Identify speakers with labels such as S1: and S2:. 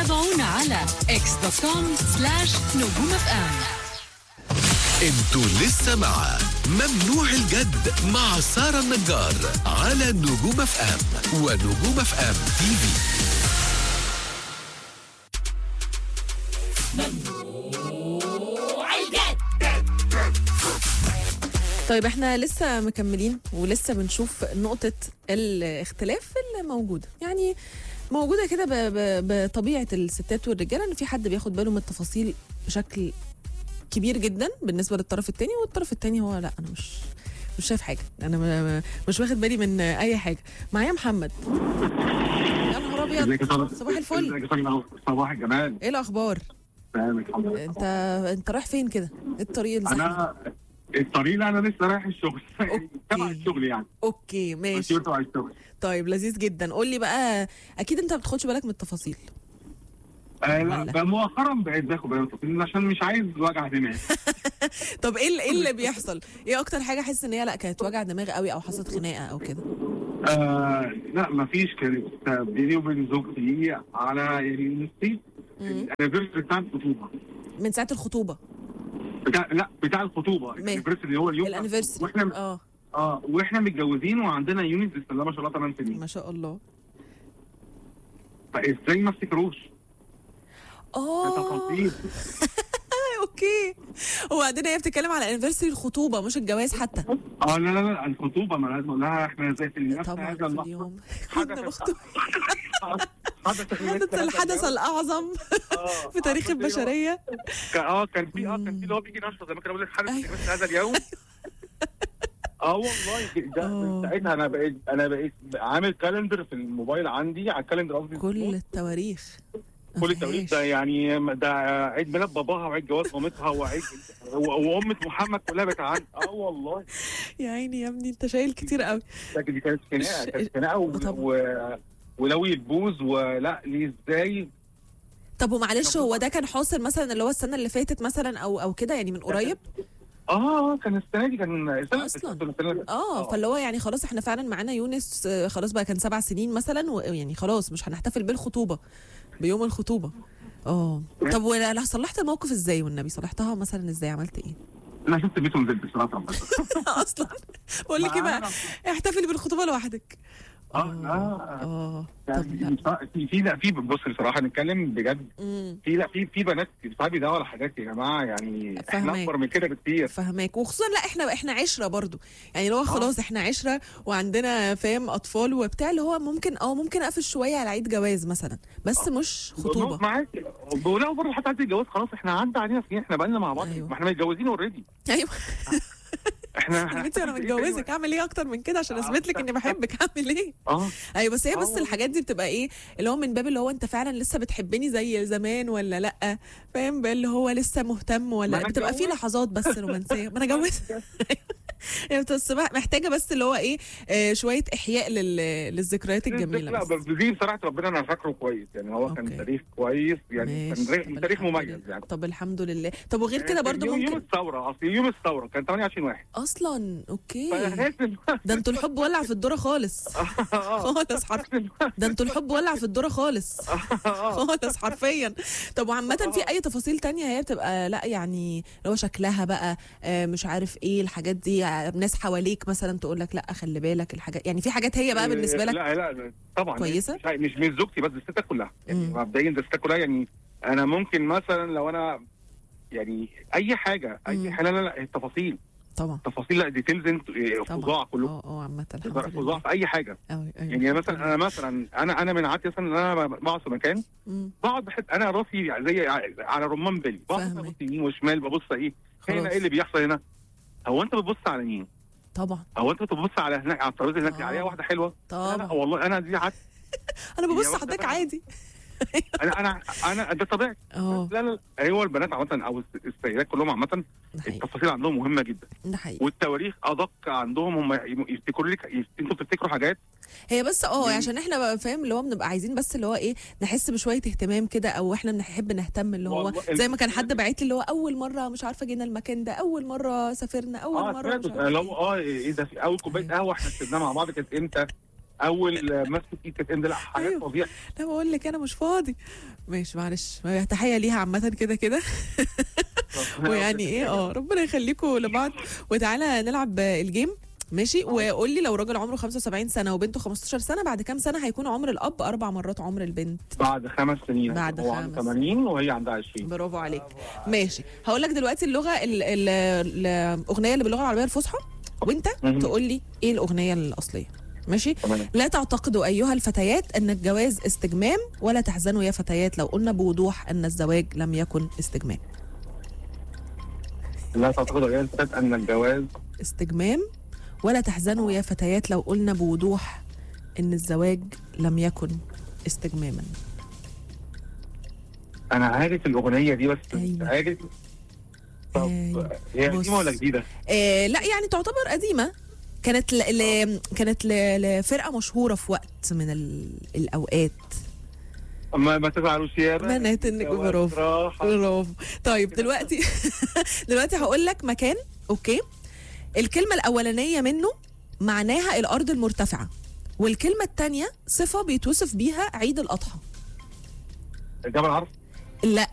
S1: تابعونا على اكس دوت كوم سلاش نجوم اف ام
S2: انتوا لسه مع ممنوع الجد مع سارة النجار على نجوم اف ام ونجوم اف ام تي في
S3: طيب احنا لسه مكملين ولسه بنشوف نقطة الاختلاف اللي موجودة يعني موجودة كده ب- ب- بطبيعة الستات والرجالة ان في حد بياخد باله من التفاصيل بشكل كبير جدا بالنسبة للطرف التاني والطرف التاني هو لا انا مش مش شايف حاجة انا م- م- مش واخد بالي من اي حاجة معايا محمد يا نهار ابيض
S4: ازيك يا طارق؟
S3: صباح الفل
S4: ازيك يا طارق؟ صباح الجمال
S3: ايه الاخبار
S4: تمام الحمد لله
S3: انت انت رايح فين كده ايه الطريق الزحمة
S4: انا الطريق اللي انا لسه رايح الشغل تبع الشغل يعني
S3: اوكي ماشي
S4: ماشي تبع الشغل
S3: طيب لذيذ جدا قول لي بقى اكيد انت ما بتاخدش بالك من التفاصيل
S4: آه
S3: ولا؟
S4: لا بقى مؤخرا بقيت باخد بالي من التفاصيل عشان مش عايز وجع دماغ
S3: طب ايه ال- ايه اللي بيحصل ايه اكتر حاجه احس ان هي لا كانت وجع دماغ قوي او حصلت خناقه او كده
S4: آه لا مفيش كانت بيني وبين زوجتي على يعني نصي الانيفرسري بتاع الخطوبه
S3: من ساعه الخطوبه
S4: بتاع لا بتاع الخطوبه الانيفرسري اللي هو اليوم
S3: الانيفرساري
S4: واحنا
S3: اه
S4: اه واحنا متجوزين وعندنا يونت بسم الله ما شاء الله 8 سنين
S3: ما شاء الله
S4: فازاي ما افتكروش؟
S3: اه
S4: تفاصيل
S3: اوكي وبعدين هي بتتكلم على انيفرساري الخطوبه مش الجواز حتى
S4: اه لا لا لا الخطوبه ما لازم اقول لها احنا زي في النفس
S3: طبعا
S4: هذا
S3: في
S4: اللحظه
S3: اليوم
S4: حدث-
S3: كنا مخطوبين
S4: حدث
S3: حدث الحدث الاعظم
S4: آه،
S3: في تاريخ
S4: حدث اليوم.
S3: البشريه
S4: كان- اه كان في اه كان في اللي هو بيجي نشطه زي ما كنا بقول لك حدث
S3: أيوة.
S4: في مثل هذا اليوم اه والله ده
S3: آه.
S4: من ساعتها انا بقيت انا بقيت عامل كالندر في الموبايل عندي على الكالندر قصدي
S3: كل التواريخ ما
S4: كل التواريخ ده
S3: فيهاش.
S4: يعني ده عيد ميلاد باباها وعيد جواز مامتها وعيد و- وامة محمد كلها بتعاني اه والله
S3: يا عيني يا ابني انت شايل كتير قوي
S4: لكن دي كانت خناقه
S3: مش-
S4: كانت خناقه و...
S3: طبعا.
S4: و... ولو يتبوظ ولا ليه ازاي
S3: طب ومعلش هو ده كان حاصل مثلا اللي هو السنه اللي فاتت مثلا او او كده يعني من قريب
S4: اه كان السنه دي كان السنه
S3: أصلاً.
S4: السنة- السنة-
S3: اه فاللي هو يعني خلاص احنا فعلا معانا يونس آه، خلاص بقى كان سبع سنين مثلا ويعني خلاص مش هنحتفل بالخطوبه بيوم الخطوبه اه طب ولا صلحت الموقف ازاي والنبي صلحتها مثلا ازاي عملت ايه
S4: انا شفت بيته نزلت بصراحه
S3: اصلا بقول لك ايه بقى احتفلي بالخطوبه لوحدك
S4: اه اه
S3: اه طب
S4: يعني
S3: لا
S4: في في لا في بص بصراحه نتكلم بجد
S3: امم
S4: في لا في في بنات ساعات بيدوروا على حاجات يا جماعه يعني احنا
S3: فهماك.
S4: اكبر من كده بكتير
S3: فهماك وخصوصا لا احنا احنا عشره برضو يعني اللي هو خلاص احنا عشره وعندنا فاهم اطفال وبتاع اللي هو ممكن اه ممكن اقفش شويه على عيد جواز مثلا بس مش خطوبه
S4: معاك ولا برضه حتى عايز الجواز خلاص احنا عدى علينا سنين احنا بقالنا مع بعض
S3: أيوة.
S4: ما احنا متجوزين اوريدي
S3: ايوه
S4: احنا
S3: يا بنتي انا متجوزك اعمل ايه اكتر من كده عشان اثبت لك اني بحبك اعمل ايه
S4: اه
S3: ايوه بس هي بس
S4: آه.
S3: الحاجات دي بتبقى ايه اللي هو من باب اللي هو انت فعلا لسه بتحبني زي زمان ولا لا فاهم بقى اللي هو لسه مهتم
S4: ما
S3: ولا
S4: أنا
S3: بتبقى في
S4: اتجوزت.
S3: لحظات بس رومانسيه ما انا جوزت هي بس بقى محتاجه بس اللي هو ايه آه شويه احياء لل... للذكريات الجميله
S4: لا
S3: بس.
S4: بس دي بصراحه ربنا انا فاكره كويس يعني هو كان
S3: أوكي.
S4: تاريخ كويس يعني
S3: ماشي.
S4: كان
S3: طب
S4: تاريخ
S3: الحمد
S4: مميز
S3: لله.
S4: يعني
S3: طب الحمد لله طب وغير كده
S4: كان
S3: برضو
S4: يوم- يوم
S3: ممكن
S4: الثوره اصل يوم الثوره كان 28 واحد
S3: اصلا اوكي
S4: فحاسس إن-
S3: ده انتوا الحب ولع في الذره خالص
S4: آه.
S3: خالص حرف ده انتوا الحب ولع في الذره خالص خالص حرفيا طب وعامة في أي تفاصيل تانية هي بتبقى لا يعني اللي هو شكلها بقى آه، مش عارف ايه الحاجات دي آه، ناس حواليك مثلا تقول لك لا خلي بالك الحاجات يعني في حاجات هي بقى بالنسبة لك
S4: لا لا طبعا
S3: كويسة؟
S4: مش مش من زوجتي بس الستات كلها يعني
S3: مم.
S4: مبدئيا ده الستات كلها يعني انا ممكن مثلا لو انا يعني اي حاجه اي
S3: مم.
S4: حاجه لا لا التفاصيل
S3: طبعا
S4: تفاصيل لا ديتيلز انت
S3: طبعا
S4: فظاع كله
S3: اه اه عامة الحمد
S4: فظاع
S3: لله
S4: في اي حاجه
S3: أوي، أيوة.
S4: يعني مثلا انا مثلا انا انا من عادتي مثلا ان انا بقعد في مكان
S3: مم.
S4: بقعد بحس انا راسي زي على رمان بلي بقعد
S3: فاهمك.
S4: ابص يمين وشمال ببص ايه هنا
S3: خلاص.
S4: ايه اللي بيحصل هنا هو انت بتبص على مين
S3: طبعا
S4: هو انت بتبص على هناك على الترابيزه هناك
S3: آه.
S4: عليها واحده حلوه لا لا
S3: طبعا
S4: والله انا دي عادتي
S3: أنا ببص
S4: هي واحدة
S3: حضرتك
S4: بقى.
S3: عادي
S4: انا انا انا ده طبيعي
S3: اه
S4: لا لا لا هو البنات عامه او الس- السيدات كلهم عامه
S3: ده حقيقي
S4: التفاصيل عندهم مهمه جدا
S3: ده حقيقي
S4: والتواريخ ادق عندهم هم يفتكروا لك انتوا بتفتكروا حاجات
S3: هي بس اه
S4: يعني-
S3: عشان احنا بقى فاهم اللي هو بنبقى عايزين بس اللي هو ايه نحس بشويه اهتمام كده او احنا نحب نهتم اللي هو
S4: والله
S3: زي ما كان حد باعت لي اللي هو اول مره مش عارفه جينا المكان ده اول مره سافرنا اول
S4: اه
S3: مره مش
S4: سمعتوا
S3: عارفة
S4: لو
S3: إيه.
S4: اه ايه ده في اول كوبايه
S3: أيوة.
S4: قهوه احنا شربناها مع بعض كانت امتى اول مسكه ايد كانت امتى لا حاجات
S3: أيوه.
S4: فظيعه
S3: لا بقول لك انا مش فاضي ماشي معلش تحيه ليها عامه كده كده ويعني ايه اه ربنا يخليكم لبعض وتعالى نلعب الجيم ماشي وقول لي لو راجل عمره 75 سنه وبنته 15 سنه بعد كام سنه هيكون عمر الاب اربع مرات عمر البنت
S4: بعد خمس سنين
S3: بعد
S4: هو
S3: خمس
S4: عنده 80 وهي عندها 20
S3: برافو عليك ماشي هقول لك دلوقتي اللغه ال- ال- الاغنيه اللي باللغه العربيه الفصحى وانت
S4: مهم.
S3: تقول لي ايه الاغنيه الاصليه ماشي
S4: تمام
S3: لا تعتقدوا ايها الفتيات ان الجواز استجمام ولا تحزنوا يا فتيات لو قلنا بوضوح ان الزواج لم يكن استجمام
S4: لا تعتقد غير الفتاة ان الجواز
S3: استجمام ولا تحزنوا يا فتيات لو قلنا بوضوح ان الزواج لم يكن استجماما
S4: انا عارف الاغنيه دي بس مش
S3: أيوة.
S4: عارف طب
S3: أيوة.
S4: هي
S3: بص.
S4: قديمه ولا جديده؟
S3: آه لا يعني تعتبر قديمه كانت ل... ل... كانت ل... لفرقه مشهوره في وقت من ال... الاوقات
S4: ما ما تزعلوش يا
S3: بنات النجوم
S4: الجواز
S3: برافو
S4: راحة.
S3: برافو طيب دلوقتي دلوقتي هقول لك مكان اوكي الكلمه الاولانيه منه معناها الارض المرتفعه والكلمه الثانيه صفه بيتوصف بيها عيد الاضحى
S4: جبل عرف
S3: لا